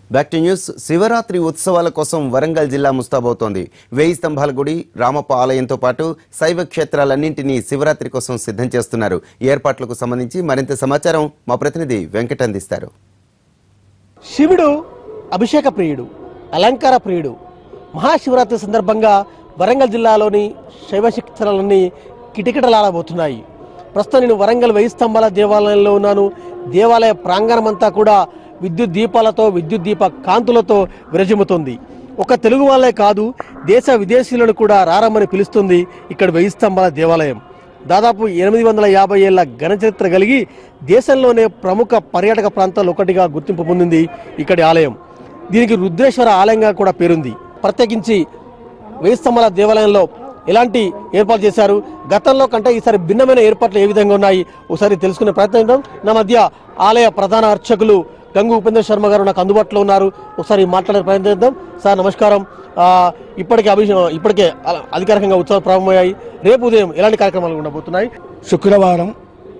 Back to news Shivaratri ఉత్సవాల కోసం వరంగల్ జిల్లా ముస్తాబవుతోంది వేయి స్తంభాల గుడి రామప్ప ఆలయంతో పాటు శైవ క్షేత్రాలన్నింటినీ శివరాత్రి కోసం సిద్ధం చేస్తున్నారు ఈ ఏర్పాట్లకు సంబంధించి మరింత సమాచారం మా ప్రతినిధి వెంకట్ అందిస్తారు శివుడు అభిషేక ప్రియుడు అలంకార ప్రియుడు మహాశివరాత్రి సందర్భంగా వరంగల్ జిల్లాలోని శైవ శిక్షణలన్నీ కిటకిటలాడబోతున్నాయి ప్రస్తుతం నేను వరంగల్ వెయ్యి స్తంభాల దేవాలయంలో ఉన్నాను దేవాలయ ప్రాంగణం అంతా కూడా విద్యుత్ దీపాలతో విద్యుత్ దీప కాంతులతో విరజిమ్ముతుంది ఒక తెలుగు వాళ్ళే కాదు దేశ విదేశీయులను కూడా రారమ్మని పిలుస్తుంది ఇక్కడ వెయ్యి స్తంభాల దేవాలయం దాదాపు ఎనిమిది వందల యాభై ఏళ్ల ఘనచరిత్ర కలిగి దేశంలోనే ప్రముఖ పర్యాటక ప్రాంతాల్లో ఒకటిగా గుర్తింపు పొందింది ఇక్కడి ఆలయం దీనికి రుద్రేశ్వర ఆలయంగా కూడా పేరుంది ప్రత్యేకించి వెయ్యి స్తంభాల దేవాలయంలో ఎలాంటి ఏర్పాట్లు చేశారు గతంలో కంటే ఈసారి భిన్నమైన ఏర్పాట్లు ఏ విధంగా ఉన్నాయి ఒకసారి తెలుసుకునే ప్రయత్నం చేద్దాం. నా మధ్య ఆలయ ప్రధాన అర్చకులు గంగు ఉపేంద్ర శర్మ గారు నాకు అందుబాటులో ఉన్నారు ఒకసారి మాట్లాడే ప్రయత్నం చేద్దాం సార్ నమస్కారం ఆ, ఇప్పటికే అభిషే ఇప్పటికే అల- అధికారికంగా ఉత్సవాలు ప్రారంభమయ్యాయి రేపు ఉదయం ఎలాంటి కార్యక్రమాలు ఉండబోతున్నాయి శుక్రవారం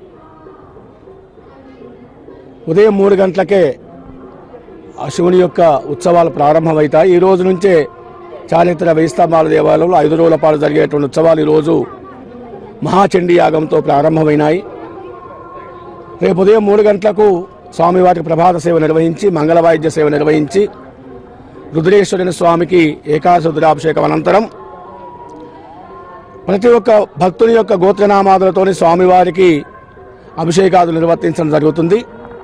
ఉదయం మూడు గంటలకే ఆ శివుని యొక్క ఉత్సవాలు ప్రారంభమవుతాయి ఈ రోజు నుంచే చారిత్ర వైస్తంభాల దేవాలయంలో ఐదు రోజుల పాటు జరిగేటువంటి ఉత్సవాలు ఈరోజు మహాచండీ యాగంతో ప్రారంభమైనాయి రేపు ఉదయం మూడు గంటలకు స్వామివారికి ప్రభాత సేవ నిర్వహించి మంగళ వాయిద్య సేవ నిర్వహించి రుద్రేశ్వరుని స్వామికి ఏకాదశ రుద్రాభిషేకం అనంతరం ప్రతి ఒక్క భక్తుని యొక్క గోత్రనామాదులతోని స్వామివారికి అభిషేకాలు నిర్వర్తించడం జరుగుతుంది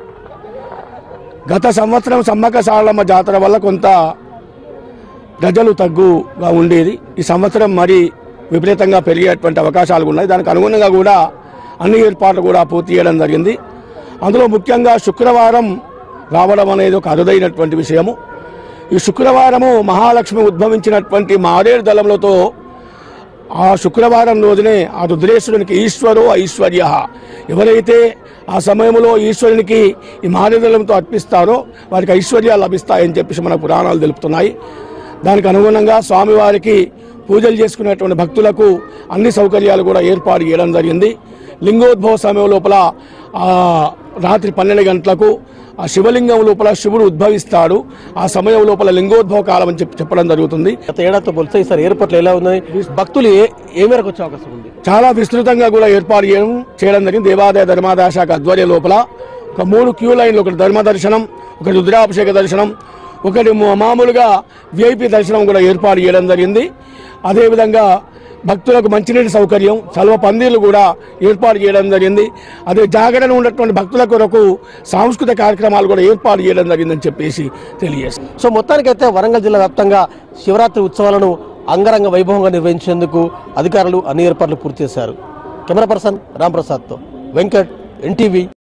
గత సంవత్సరం సమ్మక్క సారలమ్మ జాతర వల్ల కొంత ప్రజలు తగ్గుగా ఉండేది ఈ సంవత్సరం మరి విపరీతంగా పెరిగేటువంటి అవకాశాలు ఉన్నాయి దానికి అనుగుణంగా కూడా అన్ని ఏర్పాట్లు కూడా పూర్తి చేయడం జరిగింది అందులో ముఖ్యంగా శుక్రవారం రావడం అనేది ఒక అరుదైనటువంటి విషయము ఈ శుక్రవారము మహాలక్ష్మి ఉద్భవించినటువంటి మారేడు దళములతో ఆ శుక్రవారం రోజునే ఆ రుద్రేశ్వరునికి ఈశ్వరో ఐశ్వర్య ఎవరైతే ఆ సమయంలో ఈశ్వరునికి ఈ మారేదలంతో అర్పిస్తారో వారికి ఐశ్వర్యాలు లభిస్తాయని చెప్పేసి మన పురాణాలు తెలుపుతున్నాయి దానికి అనుగుణంగా స్వామివారికి పూజలు చేసుకునేటువంటి భక్తులకు అన్ని సౌకర్యాలు కూడా ఏర్పాటు చేయడం జరిగింది లింగోద్భవ సమయం లోపల ఆ రాత్రి పన్నెండు గంటలకు ఆ శివలింగం లోపల శివుడు ఉద్భవిస్తాడు ఆ సమయం లోపల లింగోద్భవ కాలం అని చెప్పి చెప్పడం జరుగుతుంది గత ఏడాదితో పోలిస్తే ఈసారి ఏర్పాట్లు ఎలా ఉన్నాయి భక్తులు ఏ ఏ మేరకు వచ్చే అవకాశం ఉంది చాలా విస్తృతంగా కూడా ఏర్పాటు చేయడం చేయడం జరిగింది దేవాదాయ ధర్మాదాయ శాఖ ఆధ్వర్యం లోపల ఒక మూడు క్యూ లైన్లు ఒకటి ధర్మ దర్శనం ఒకటి రుద్రాభిషేక దర్శనం ఒకటి మా- మామూలుగా విఐపి దర్శనం కూడా ఏర్పాటు చేయడం జరిగింది అదేవిధంగా భక్తులకు మంచినీటి సౌకర్యం చలవ పందిర్లు కూడా ఏర్పాటు చేయడం జరిగింది అదే జాగరణ ఉన్నటువంటి భక్తుల కొరకు సాంస్కృతిక కార్యక్రమాలు కూడా ఏర్పాటు చేయడం జరిగిందని చెప్పేసి తెలియజేస్తాం సో మొత్తానికైతే వరంగల్ జిల్లా వ్యాప్తంగా శివరాత్రి ఉత్సవాలను అంగరంగ వైభవంగా నిర్వహించేందుకు అధికారులు అన్ని ఏర్పాట్లు పూర్తి చేశారు కెమెరా పర్సన్ రాంప్రసాద్తో వెంకట్ ఎన్టీవీ